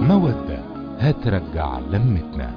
مودة هترجع لمتنا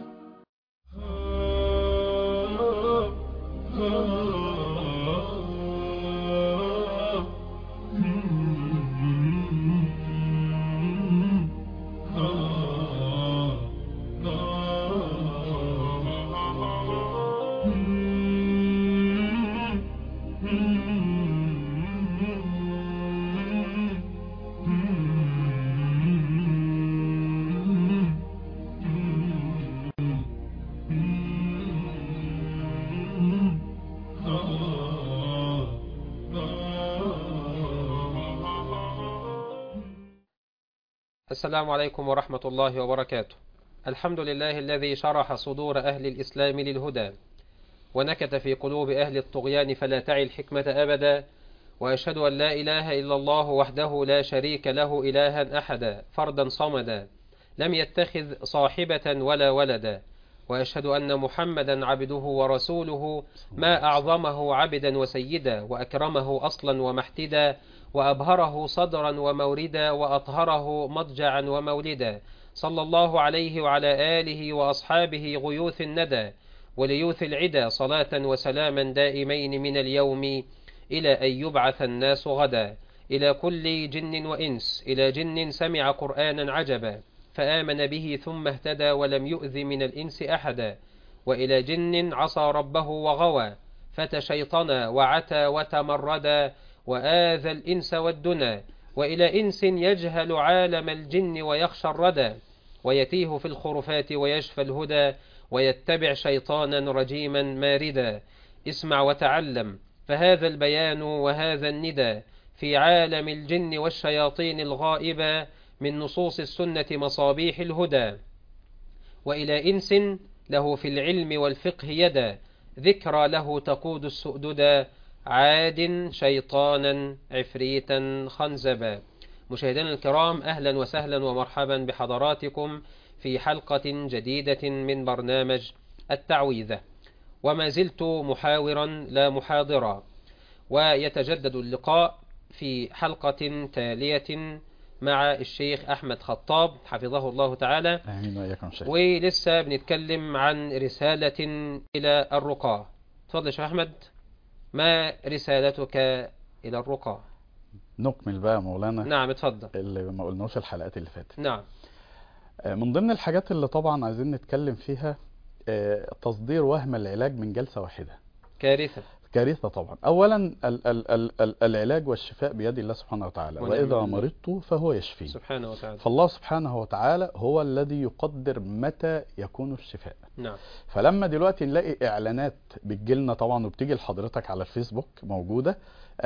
السلام عليكم ورحمة الله وبركاته الحمد لله الذي شرح صدور أهل الإسلام للهدى ونكت في قلوب أهل الطغيان فلا تعي الحكمة أبدا وأشهد أن لا إله إلا الله وحده لا شريك له إلها أحدا فردا صمدا لم يتخذ صاحبة ولا ولدا وأشهد أن محمدا عبده ورسوله ما أعظمه عبدا وسيدا وأكرمه أصلا ومحتدا وأبهره صدرا وموردا وأطهره مضجعا ومولدا صلى الله عليه وعلى آله وأصحابه غيوث الندى وليوث العدا صلاة وسلاما دائمين من اليوم إلى أن يبعث الناس غدا إلى كل جن وإنس إلى جن سمع قرآنا عجبا فآمن به ثم اهتدى ولم يؤذ من الإنس أحدا وإلى جن عصى ربه وغوى فتشيطنا وعتى وتمردا وآذى الإنس والدنا وإلى إنس يجهل عالم الجن ويخشى الردى ويتيه في الخرفات ويشفى الهدى ويتبع شيطانا رجيما ماردا اسمع وتعلم فهذا البيان وهذا الندى في عالم الجن والشياطين الغائبة من نصوص السنة مصابيح الهدى وإلى إنس له في العلم والفقه يدا ذكرى له تقود السؤددا عاد شيطانا عفريتا خنزبا مشاهدينا الكرام أهلا وسهلا ومرحبا بحضراتكم في حلقة جديدة من برنامج التعويذة وما زلت محاورا لا محاضرا ويتجدد اللقاء في حلقة تالية مع الشيخ أحمد خطاب حفظه الله تعالى آمين وإياكم شيخ ولسه بنتكلم عن رسالة إلى الرقاة تفضل يا شيخ أحمد ما رسالتك إلى الرقاة نكمل بقى مولانا نعم اتفضل اللي ما قلناش الحلقات اللي فاتت نعم آه، من ضمن الحاجات اللي طبعا عايزين نتكلم فيها آه، تصدير وهم العلاج من جلسة واحدة كارثة كارثة طبعا أولا ال ال ال ال العلاج والشفاء بيد الله سبحانه وتعالى ونعم وإذا بالله. مرضت فهو يشفين سبحانه وتعالى فالله سبحانه وتعالى هو الذي يقدر متى يكون الشفاء نعم فلما دلوقتي نلاقي اعلانات بتجيلنا طبعا وبتيجي لحضرتك على الفيسبوك موجوده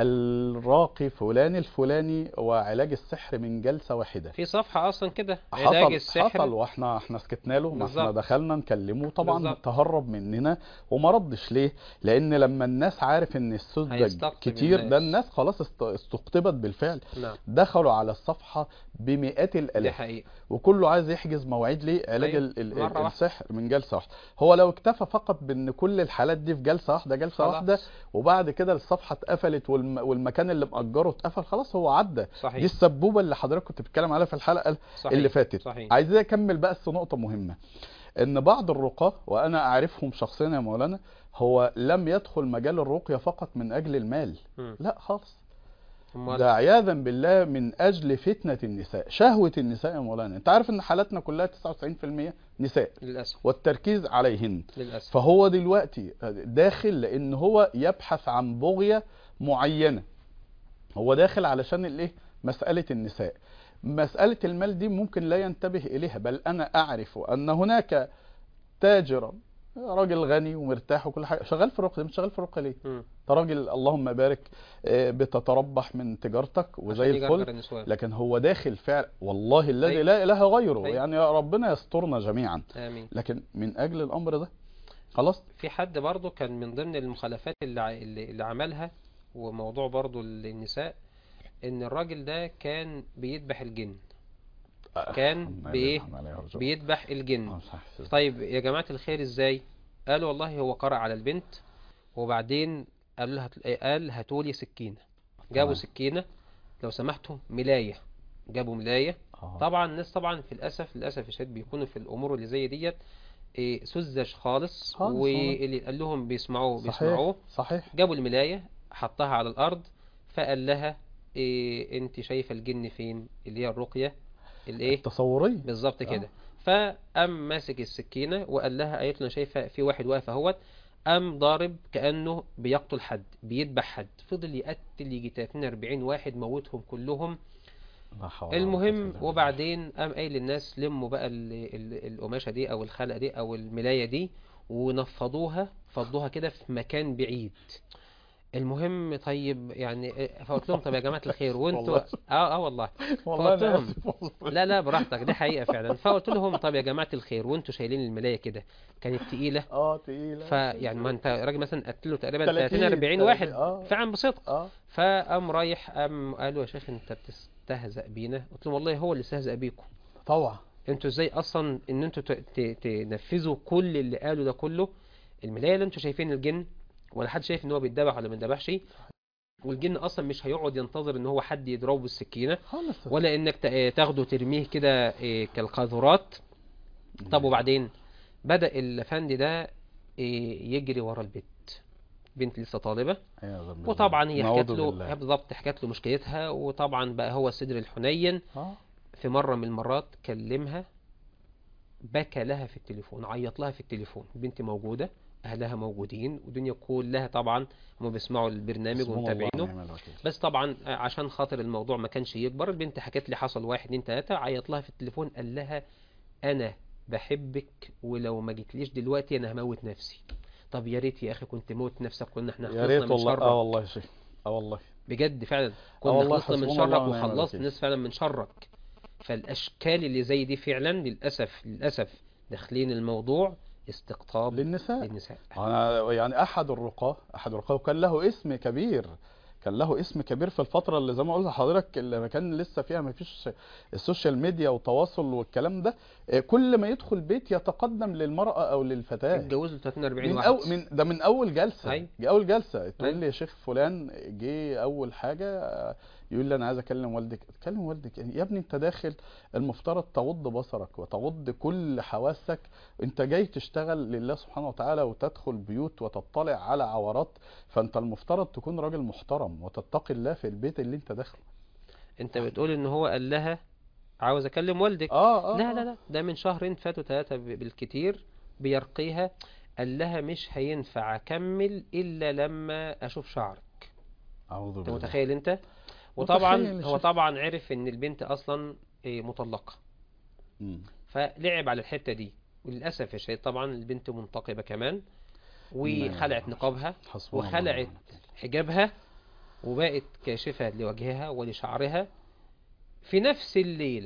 الراقي فلان الفلاني وعلاج السحر من جلسه واحده في صفحة أصلا كده علاج حصل السحر حصل واحنا احنا سكتنا له ما احنا بالظبط. دخلنا نكلمه طبعا بالظبط. تهرب مننا وما ردش ليه لان لما الناس عارف ان السذج هيستقطب كتير ده الناس. الناس خلاص است- استقطبت بالفعل نعم دخلوا على الصفحه بمئات دي الالاف حقيقة وكله عايز يحجز مواعيد ليه علاج أيوة، ال- ال- مرة واحدة. السحر من جلسه واحده هو لو اكتفى فقط بان كل الحالات دي في جلسه واحده جلسه خلاص. واحده وبعد كده الصفحه اتقفلت والم... والمكان اللي مأجره اتقفل خلاص هو عدى دي صحيح السبوبه اللي حضرتك كنت بتتكلم عليها في الحلقه صحيح اللي فاتت صحيح عايزين اكمل بس نقطه مهمه ان بعض الرقاه وانا اعرفهم شخصيا يا مولانا هو لم يدخل مجال الرقيه فقط من اجل المال مم. لا خالص أمال ده عياذا بالله من اجل فتنه النساء شهوه النساء يا مولانا انت عارف ان حالاتنا كلها 99% نساء للأسف والتركيز عليهن للأسف فهو دلوقتي داخل لان هو يبحث عن بغيه معينه هو داخل علشان الايه مساله النساء مساله المال دي ممكن لا ينتبه اليها بل انا اعرف ان هناك تاجرا راجل غني ومرتاح وكل حاجه شغال في الرقيه مش شغال في الرقيه ليه مم. انت راجل اللهم بارك آه، بتتربح من تجارتك وزي عشان يجرجر الفل النسوان لكن هو داخل فعل والله الذي أيوة. لا اله غيره أيوة. يعني يا ربنا يسترنا جميعا آمين لكن من اجل الامر ده خلاص في حد برضه كان من ضمن المخالفات اللي ع- اللي اللي عملها وموضوع برضه النساء ان الراجل ده كان بيذبح الجن كان بإيه؟ بيذبح الجن طيب يا جماعة الخير ازاي قالوا والله هو قرأ على البنت وبعدين قال لها قال هاتولي سكينة جابوا تمام. سكينة لو سمحتوا ملاية جابوا ملاية آه. طبعا الناس طبعا في الاسف للاسف الشديد بيكونوا في الامور اللي زي ديت إيه، سذج خالص خالص، واللي قال لهم بيسمعوه صحيح بيسمعوه صحيح جابوا الملاية حطها على الأرض فقال لها إيه أنت شايفة الجن فين اللي هي الرقية الإيه التصورية بالظبط آه. كده فقام ماسك السكينة وقال لها قالت له أنا شايفة في واحد واقف اهوت قام ضارب كأنه بيقتل حد بيذبح حد فضل يقتل يجي 30 40 واحد موتهم كلهم لا حول ولا قوة المهم إلا بالله. وبعدين قام قايل للناس لموا بقى ال- ال- القماشة دي أو الخلقة دي أو الملاية دي ونفضوها فضوها كده في مكان بعيد المهم طيب يعني إيه، فقلت لهم طب يا جماعة الخير وانتوا والله. اه اه والله والله فقلت انا لهم اسف والله لا لا براحتك دي حقيقة فعلا فقلت لهم طب يا جماعة الخير وانتوا شايلين الملاية كده كانت تقيلة اه تقيلة فيعني ما انت راجل مثلا قتله تقريبا 30 30 40 واحد اه فعلا بصدق اه فقام رايح قام قال له يا شيخ انت بتستهزأ بينا قلت له والله هو اللي استهزأ بيكم طبعا انتوا ازاي اصلا ان انتوا ت- ت- تنفذوا كل اللي قالوا ده كله الملاية اللي انتوا شايفين الجن ولا حد شايف ان هو بيتذبح ولا ما بيتذبحش والجن اصلا مش هيقعد ينتظر ان هو حد يضربه بالسكينة خالص ولا انك ت- تاخده ترميه كده اه، كالقاذورات طب وبعدين بدأ الافندي ده اه، يجري ورا البيت بنت لسه طالبة عياذا بالله. وطبعا هي نعوذ حكت له بالله. هي بالظبط حكت له مشكلتها وطبعا بقى هو الصدر الحنين اه في مرة من المرات كلمها بكى لها في التليفون عيط لها في التليفون البنت موجودة أهلها موجودين والدنيا كلها طبعا هم بيسمعوا البرنامج حسبنا الله ومتابعينه ونعم الوكيل. بس طبعا عشان خاطر الموضوع ما كانش يكبر البنت حكت لي حصل واحد اتنين تلاتة عيط لها في التليفون قال لها أنا بحبك ولو ما جيتليش دلوقتي أنا هموت نفسي طب يا ريت يا أخي كنت موت نفسك كنا احنا يا خلصنا ريت من والله شرك اه والله يا شيخ اه والله بجد فعلا كنا والله خلصنا من حسبنا الله شرك ونعم وخلصت الوكيل. الناس فعلا من شرك فالاشكال اللي زي دي فعلا للاسف للاسف داخلين الموضوع استقطاب للنساء للنساء أنا يعني أحد الرقاة أحد الرقاة وكان له اسم كبير كان له اسم كبير في الفترة اللي زي ما قلت لحضرتك اللي ما كان لسه فيها ما فيش السوشيال ميديا والتواصل والكلام ده آه، كل ما يدخل بيت يتقدم للمرأة أو للفتاة اتجوزوا 30 40 من واحد أو من ده من أول جلسة أي. جه أول جلسة تقول أي. لي يا شيخ فلان جه أول حاجة آه، يقول لي أنا عايز أكلم والدك أتكلم والدك يا ابني أنت داخل المفترض تغض بصرك وتغض كل حواسك انت جاي تشتغل لله سبحانه وتعالى وتدخل بيوت وتطلع على عورات فانت المفترض تكون راجل محترم وتتقي الله في البيت اللي انت داخله انت بتقول ان هو قال لها عاوز اكلم والدك اه اه لا لا لا ده من شهرين فاتوا ثلاثة بالكتير بيرقيها قال لها مش هينفع اكمل الا لما اشوف شعرك اعوذ انت بالله متخيل انت متخيل وطبعا يا هو شيخ. طبعا عرف ان البنت اصلا إيه، مطلقة مم. فلعب على الحتة دي وللأسف يا شيخ طبعا البنت منتقبة كمان نعم. وخلعت نقابها حسبنا الله وخلعت ونعم الوكيل. حجابها وبقت كاشفة لوجهها ولشعرها في نفس الليلة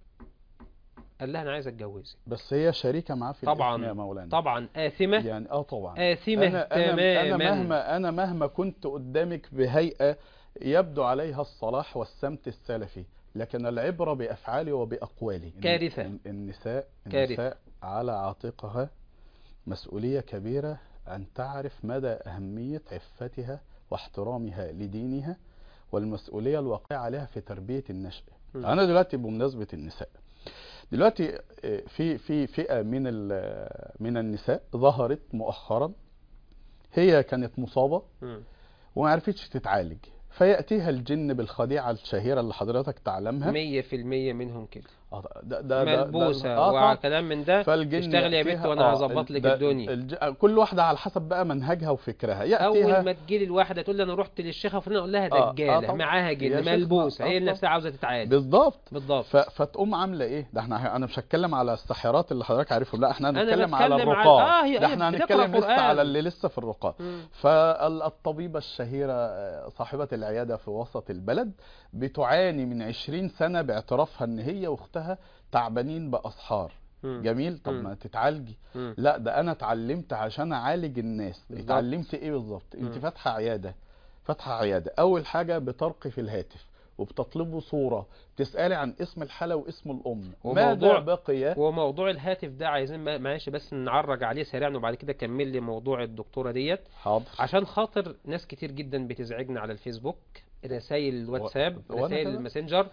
قال لها أنا عايز أتجوزك بس هي شريكة معاه في طبعا الاسم يا مولانا طبعا آثمة يعني اه طبعا آثمة انا انا انا تماما مهما انا مهما كنت قدامك بهيئة يبدو عليها الصلاح والسمت السلفي لكن العبرة بأفعالي وبأقوالي الن- كارثة. الن- النساء كارثة. النساء على عاتقها مسؤولية كبيرة أن تعرف مدى أهمية عفتها واحترامها لدينها والمسؤولية الواقعة عليها في تربية النشء م. أنا دلوقتي بمناسبة النساء دلوقتي آه، في في فئة من ال- من النساء ظهرت مؤخرا هي كانت مصابة مم. وما عرفتش تتعالج فيأتيها الجن بالخديعة الشهيرة اللي حضرتك تعلمها مية في المية منهم كده آه، ده ده ده ملبوسة آه، طبعا. وكلام من ده فالجن اشتغل يا بنت يأتيها- وأنا آه، هظبط لك ده- الدنيا الج... كل واحدة على حسب بقى منهجها وفكرها أول يأتيها ما تجيلي الواحدة تقول لي أنا رحت للشيخة فلان أقول لها آه، آه، دجالة طبعا. معاها يا جن شيخ، ملبوسة آه، هي طبعا. نفسها عاوزة تتعالج بالظبط بالضبط ف... فتقوم عامله ايه ده احنا انا مش هتكلم على الساحرات اللي حضرتك عارفهم لا احنا أنا هنتكلم على بتكلم على- الرقاة آه، هي- ده هي احنا بتقرأ هنتكلم لسه قرآن. على اللي لسه في الرقاة مم. فالطبيبة الشهيرة آه، صاحبة العيادة في وسط البلد بتعاني من 20 سنة باعترافها ان هي واختها تعبانين بأسحار مم. جميل طب مم. ما تتعالجي مم. لا ده انا اتعلمت عشان اعالج الناس بالظبط. اتعلمت ايه بالظبط انت مم. فاتحه عياده فاتحه عياده اول حاجه بترقي في الهاتف وبتطلبوا صوره تسالي عن اسم الحاله واسم الام ماذا وموضوع- بقي وموضوع الهاتف ده عايزين ما- معلش بس نعرج عليه سريعا وبعد كده كمل لي موضوع الدكتورة ديت حاضر عشان خاطر ناس كتير جدا بتزعجنا على الفيسبوك رسائل الواتساب وأنا رسائل كمان. الماسنجر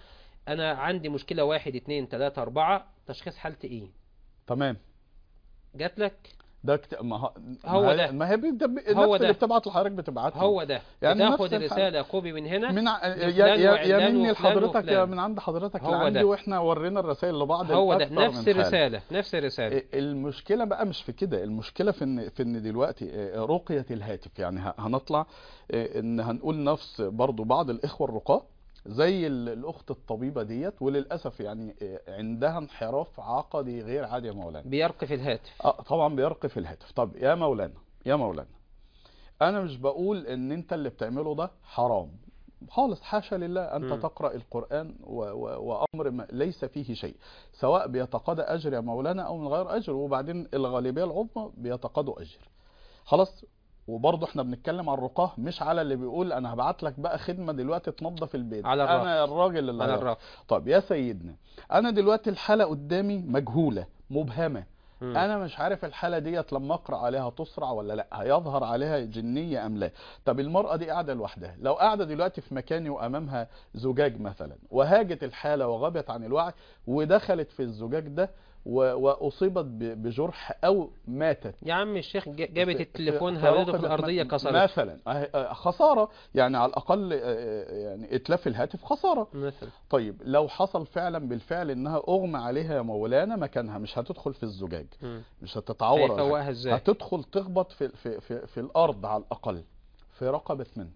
انا عندي مشكله واحد اتنين تلاته اربعه تشخيص حالتي ايه تمام جات لك ده كت... ما هو هو ما هي- ده. ما هي بت... الناس هو اللي ده. بتبعت لحضرتك بتبعت لي. هو ده يعني بتاخد نفس الحال. الرساله كوبي من هنا من ع... يا لفلان يا, يا وعلان مني وفلان لحضرتك يا وفلان. من عند حضرتك هو لعندي ده. واحنا ورينا الرسائل لبعض هو ده الأكثر نفس من حالة. الرساله نفس الرساله المشكلة بقى مش في كده المشكلة في ان في ان دلوقتي آه، رقية الهاتف يعني ه- هنطلع آه، ان هنقول نفس برضو بعض الاخوة الرقاة زي ال- الاخت الطبيبة ديت وللاسف يعني آه، عندها انحراف عقدي غير عادي يا مولانا بيرقي في الهاتف اه طبعا بيرقي في الهاتف طب يا مولانا يا مولانا انا مش بقول ان انت اللي بتعمله ده حرام خالص حاشا لله انت مم. تقرا القران و و وامر ما ليس فيه شيء سواء بيتقاضى اجر يا مولانا او من غير اجر وبعدين الغالبيه العظمى بيتقاضوا اجر خلاص وبرضه احنا بنتكلم عن الرقاه مش على اللي بيقول انا هبعت لك بقى خدمه دلوقتي تنظف البيت على الرف. انا الراجل اللي على هيعرف. الرف طب يا سيدنا انا دلوقتي الحاله قدامي مجهوله مبهمه مم. انا مش عارف الحاله ديت لما اقرا عليها تسرع ولا لا هيظهر عليها جنيه ام لا طب المراه دي قاعده لوحدها لو قاعده دلوقتي في مكاني وامامها زجاج مثلا وهاجت الحاله وغابت عن الوعي ودخلت في الزجاج ده و- واصيبت ب- بجرح او ماتت يا عم الشيخ ج- جابت في- التليفون في- هرده في رقبة الارضيه م- كسرت مثلا أه- أه، خساره يعني على الاقل أه، أه، يعني اتلاف الهاتف خساره مثلا طيب لو حصل فعلا بالفعل انها اغمى عليها يا مولانا مكانها مش هتدخل في الزجاج مم. مش هتتعور ولا حاجة. هيفوقها ازاي هتدخل تخبط في في في, في الارض على الاقل في رقبه من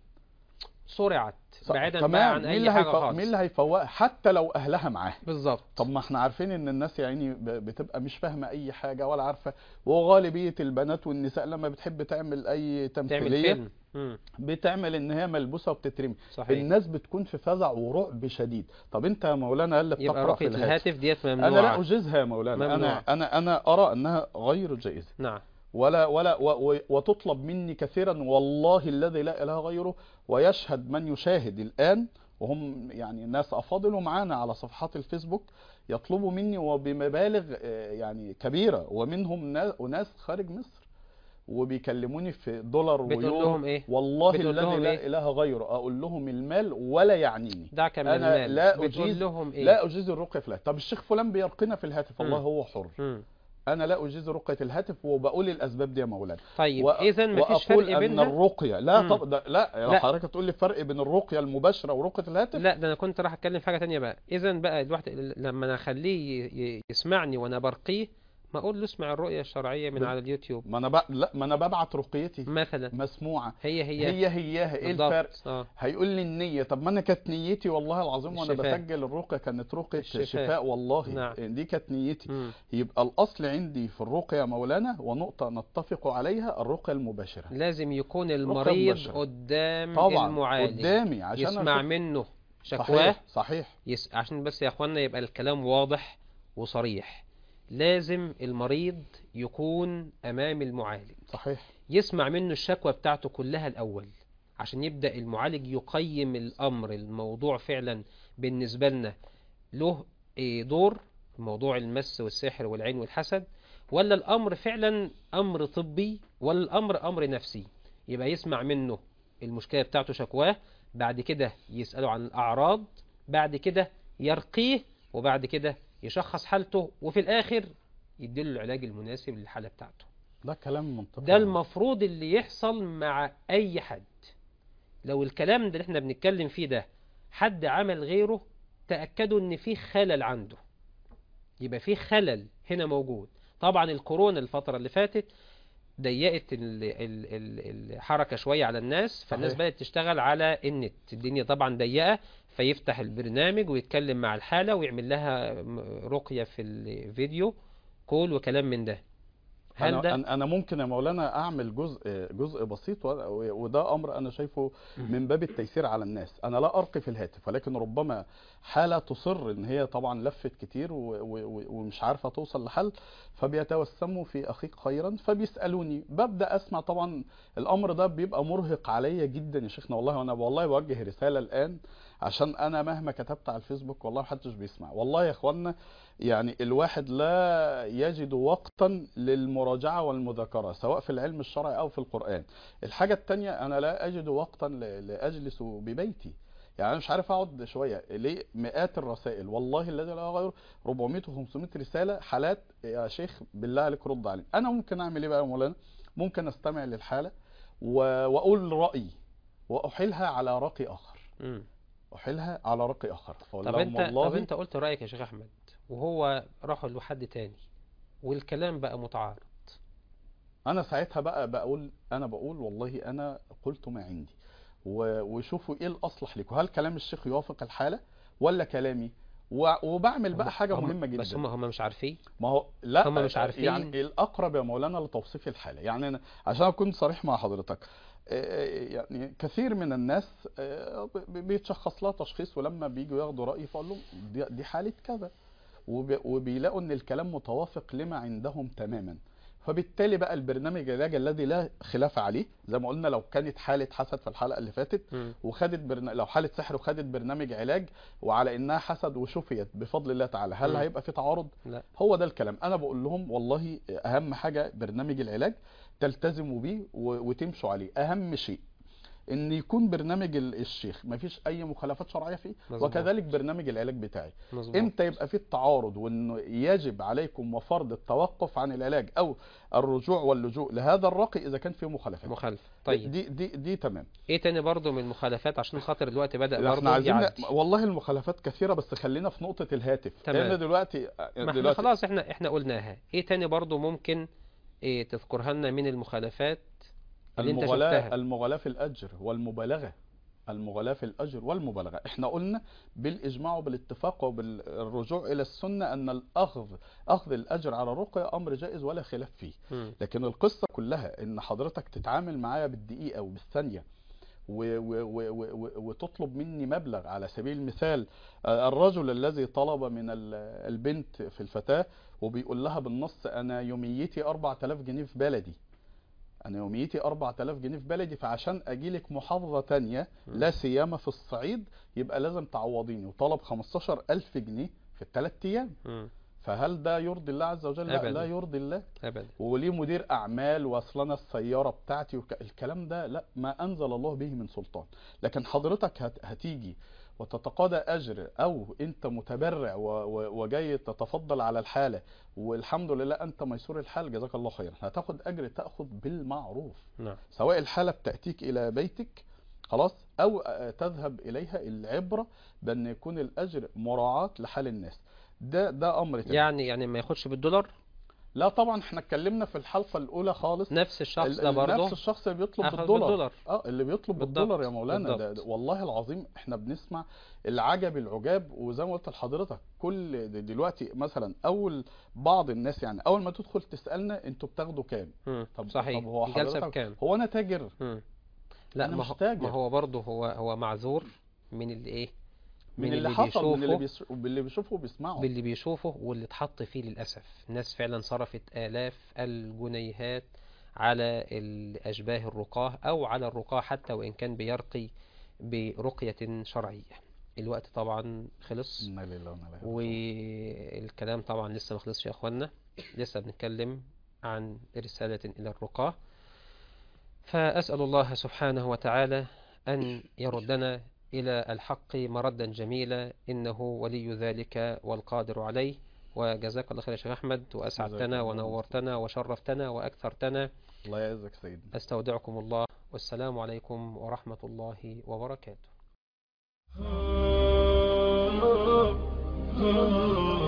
سرعت ص- بعيدا تمام بقى عن مين اي اللي حاجه هيفوق خالص مين اللي هيفوقها حتى لو اهلها معاها بالظبط طب ما احنا عارفين ان الناس يعني ب- بتبقى مش فاهمه اي حاجه ولا عارفه وغالبيه البنات والنساء لما بتحب تعمل اي تعمل تمثيليه فيلم مم. بتعمل ان هي ملبوسه وبتترمي صحيح الناس بتكون في فزع ورعب شديد طب انت يا مولانا اللي يبقى بتقرا في رقيه الهاتف الهاتف ديت انا لا ممنوعه اجيزها يا مولانا ممنوع. انا انا انا ارى انها غير جائزه نعم ولا ولا و- و- وتطلب مني كثيرا والله الذي لا اله غيره ويشهد من يشاهد الان وهم يعني ناس افاضل ومعانا على صفحات الفيسبوك يطلبوا مني وبمبالغ آه، يعني كبيره ومنهم نا- ناس خارج مصر وبيكلموني في دولار بتقول ويورو لهم ايه والله بتقول الذي لهم لا إيه؟ اله غيره اقول لهم المال ولا يعنيني دعك من أنا المال لا بتقول أجيز- لهم ايه لا اجيز الرقيه في الهاتف طب الشيخ فلان بيرقينا في الهاتف مم. الله هو حر مم. انا لا اجيز رقيه الهاتف وبقول الاسباب دي يا مولانا طيب و- اذا مفيش واقول فرق ان بينها الرقيه لا مم. طب ده لا, لا. لا. حضرتك تقول لي فرق بين الرقيه المباشره ورقيه الهاتف لا ده انا كنت راح اتكلم في حاجه تانية بقى اذا بقى الواحد لما انا اخليه ي- ي- يسمعني وانا برقيه ما اقول له اسمع الرؤيه الشرعيه من بال- على اليوتيوب ما انا ب... لا ما انا ببعت رقيتي مثلا مسموعه هي هي هي هياها ايه بالضبط. الفرق اه هيقول لي النية طب ما انا كانت نيتي والله العظيم وانا الشفاء. بسجل الرقية كانت رقية الشفاء. شفاء, والله نعم. دي كانت نيتي مم. يبقى الاصل عندي في الرقية يا مولانا ونقطة نتفق عليها الرقية المباشرة لازم يكون المريض مباشرة. قدام طبعا المعالج قدامي عشان يسمع أشوف- منه شكواه صحيح صحيح يس... عشان بس يا اخوانا يبقى الكلام واضح وصريح لازم المريض يكون امام المعالج صحيح يسمع منه الشكوى بتاعته كلها الأول عشان يبدأ المعالج يقيم الأمر الموضوع فعلا بالنسبة لنا له إيه دور موضوع المس والسحر والعين والحسد ولا الأمر فعلا أمر طبي ولا الأمر أمر نفسي يبقى يسمع منه المشكلة بتاعته شكواه بعد كده يسأله عن الأعراض بعد كده يرقيه وبعد كده يشخص حالته وفي الآخر يديله العلاج المناسب للحالة بتاعته ده كلام منطقي ده المفروض اللي يحصل مع اي حد لو الكلام ده اللي احنا بنتكلم فيه ده حد عمل غيره تأكدوا ان في خلل عنده يبقى في خلل هنا موجود طبعا الكورونا الفترة اللي فاتت ضيقت ال- ال- ال- الحركة شوية على الناس فالناس صحيح. بدأت تشتغل على النت الدنيا طبعا ضيقة فيفتح البرنامج ويتكلم مع الحالة ويعمل لها م- رقية في الفيديو كول وكلام من ده هل أنا, ده أنا- انا ممكن يا مولانا اعمل جزء جزء بسيط و- وده امر انا شايفه من باب التيسير على الناس انا لا ارقي في الهاتف ولكن ربما حالة تصر ان هي طبعا لفت كتير و- و- و- ومش عارفة توصل لحل فبيتوسموا في اخيك خيرا فبيسألوني ببدأ اسمع طبعا الامر ده بيبقى مرهق عليا جدا يا شيخنا والله وانا والله بوجه رسالة الان عشان انا مهما كتبت على الفيسبوك والله محدش بيسمع والله يا اخوانا يعني الواحد لا يجد وقتا للمراجعة والمذاكرة سواء في العلم الشرعي أو في القرآن الحاجة التانية أنا لا أجد وقتا ل- لأجلس ببيتي يعني انا مش عارف اقعد شويه ليه مئات الرسائل والله الذي لا غيره 400 و500 رساله حالات يا شيخ بالله عليك رد علي انا ممكن اعمل ايه بقى يا مولانا ممكن استمع للحاله و- واقول رايي واحيلها على راي اخر مم. احيلها على راي اخر فأقول طب لهم انت والله طب انت قلت رأيك يا شيخ احمد وهو راحوا لحد تاني والكلام بقى متعارض انا ساعتها بقى بقول انا بقول والله انا قلت ما عندي و- وشوفوا ايه الاصلح لكم هل كلام الشيخ يوافق الحاله ولا كلامي و- وبعمل بقى حاجه هم- مهمه جدا بس هم هم مش عارفين ما هو لا هم مش عارفين. يعني الاقرب يا مولانا لتوصيف الحاله يعني أنا عشان اكون صريح مع حضرتك آه، يعني كثير من الناس آه، ب- بيتشخص لها تشخيص ولما بييجوا ياخدوا رايي فاقول لهم دي, دي حاله كذا وب- وبيلاقوا ان الكلام متوافق لما عندهم تماما فبالتالي بقى البرنامج العلاجي الذي لا خلاف عليه زي ما قلنا لو كانت حاله حسد في الحلقه اللي فاتت مم. وخدت برن... لو حاله سحر وخدت برنامج علاج وعلى انها حسد وشفيت بفضل الله تعالى هل مم. هيبقى في تعارض لا هو ده الكلام انا بقول لهم والله اهم حاجه برنامج العلاج تلتزموا بيه و- وتمشوا عليه اهم شيء ان يكون برنامج ال- الشيخ مفيش اي مخالفات شرعيه فيه مظبوط. وكذلك برنامج العلاج بتاعي مظبوط امتى يبقى فيه التعارض وانه يجب عليكم وفرض التوقف عن العلاج او الرجوع واللجوء لهذا الرقي اذا كان فيه مخالفات مخالفة طيب دي دي دي تمام ايه تاني برضو من المخالفات عشان خاطر الوقت بدأ احنا برضو عايزين يعدي والله المخالفات كثيره بس خلينا في نقطه الهاتف تمام. لان دلوقتي ما احنا دلوقتي خلاص احنا احنا قلناها ايه تاني برضو ممكن ايه تذكرها لنا من المخالفات اللي انت المغالاة شفتها المغالاة في الأجر والمبالغة المغالاة في الأجر والمبالغة احنا قلنا بالإجماع وبالاتفاق وبالرجوع إلى السنة أن الأخذ أخذ الأجر على الرقية أمر جائز ولا خلاف فيه مم. لكن القصة كلها إن حضرتك تتعامل معايا بالدقيقة وبالثانية و و و و و وتطلب مني مبلغ على سبيل المثال آه، الرجل الذي طلب من ال- البنت في الفتاة وبيقول لها بالنص أنا يوميتي 4000 جنيه في بلدي انا يوميتي 4000 جنيه في بلدي فعشان اجيلك محافظة تانية لا سيما في الصعيد يبقى لازم تعوضيني وطلب 15000 جنيه في الثلاث ايام مم. فهل ده يرضي الله عز وجل لا, أبداً. لا يرضي الله ابدا وليه مدير اعمال واصل انا السياره بتاعتي وك... الكلام ده لا ما انزل الله به من سلطان لكن حضرتك هت... هتيجي وتتقاضى اجر او انت متبرع و... و... وجاي تتفضل على الحاله والحمد لله انت ميسور الحال جزاك الله خيرا هتاخد اجر تاخد بالمعروف نعم سواء الحاله بتاتيك الى بيتك خلاص او آه، تذهب اليها العبره بان يكون الاجر مراعاه لحال الناس ده ده امر تاني. يعني يعني ما ياخدش بالدولار لا طبعا احنا اتكلمنا في الحلقه الاولى خالص نفس الشخص ال- ده ال- برضه نفس الشخص اللي بيطلب أخذ بالدولار. بالدولار. اه اللي بيطلب بالضبط، بالدولار يا مولانا ده, بالضبط. ده والله العظيم احنا بنسمع العجب العجاب وزي ما قلت لحضرتك كل د- دلوقتي مثلا اول بعض الناس يعني اول ما تدخل تسالنا انتوا بتاخدوا كام مم. طب صحيح طب هو الجلسة حضرتك بكام هو انا تاجر مم. لا أنا ما مش هو تاجر. ما هو برضه هو هو معذور من اللي ايه من, اللي, حصل من اللي, بيشوفه بيس... باللي بيشوفه وبيسمعه باللي بيشوفه واللي اتحط فيه للأسف الناس فعلا صرفت آلاف الجنيهات على الأشباه الرقاه أو على الرقاه حتى وإن كان بيرقي برقية شرعية الوقت طبعا خلص إنا لله وإنا إليه راجعون. والكلام طبعا لسه ما خلصش يا اخوانا لسه بنتكلم عن رسالة إلى الرقاه فأسأل الله سبحانه وتعالى أن يردنا إلى الحق مردا جميلا إنه ولي ذلك والقادر عليه وجزاك الله خير يا شيخ أحمد جزاك وأسعدتنا الله ونورتنا وشرفتنا وأكثرتنا الله يعزك سيدنا أستودعكم الله والسلام عليكم ورحمة الله وبركاته Oh